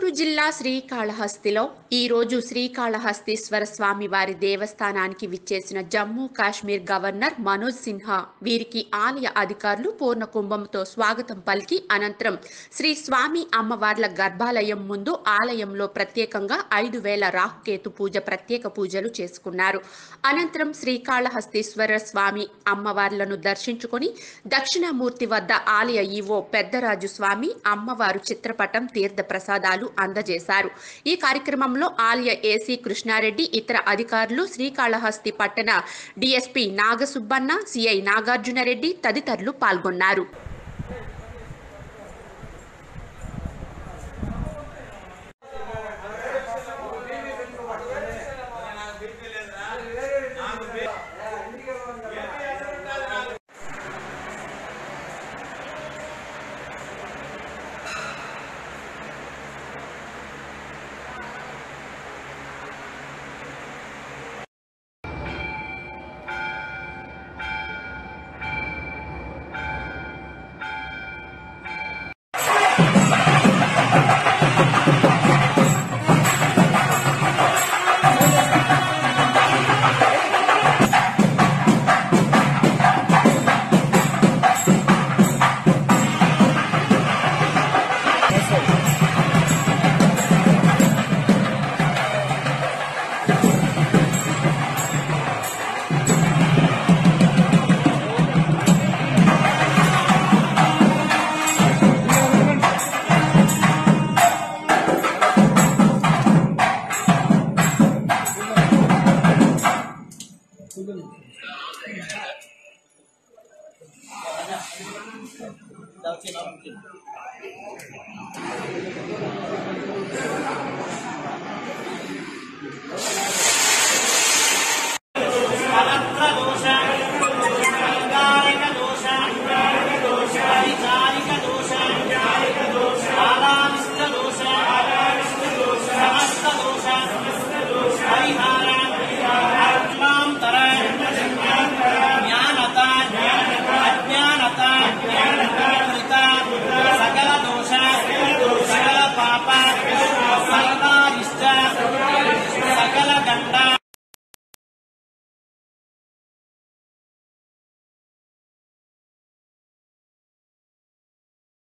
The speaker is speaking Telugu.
చిత్తూరు జిల్లా శ్రీకాళహస్తిలో ఈరోజు శ్రీకాళహస్తీశ్వర స్వామి వారి దేవస్థానానికి విచ్చేసిన జమ్మూ కాశ్మీర్ గవర్నర్ మనోజ్ సిన్హా వీరికి ఆలయ అధికారులు పూర్ణ కుంభంతో స్వాగతం పలికి అనంతరం శ్రీ స్వామి అమ్మవార్ల గర్భాలయం ముందు ఆలయంలో ప్రత్యేకంగా ఐదు వేల రాహుకేతు పూజ ప్రత్యేక పూజలు చేసుకున్నారు అనంతరం శ్రీకాళహస్తీశ్వర స్వామి అమ్మవార్లను దర్శించుకొని దక్షిణామూర్తి వద్ద ఆలయ ఈవో పెద్దరాజు స్వామి అమ్మవారు చిత్రపటం తీర్థ ప్రసాదాలు అందజేశారు ఈ కార్యక్రమంలో ఆలయ ఏసీ కృష్ణారెడ్డి ఇతర అధికారులు శ్రీకాళహస్తి పట్టణ డిఎస్పి నాగసుబ్బన్న సిఐ నాగార్జునరెడ్డి తదితరులు పాల్గొన్నారు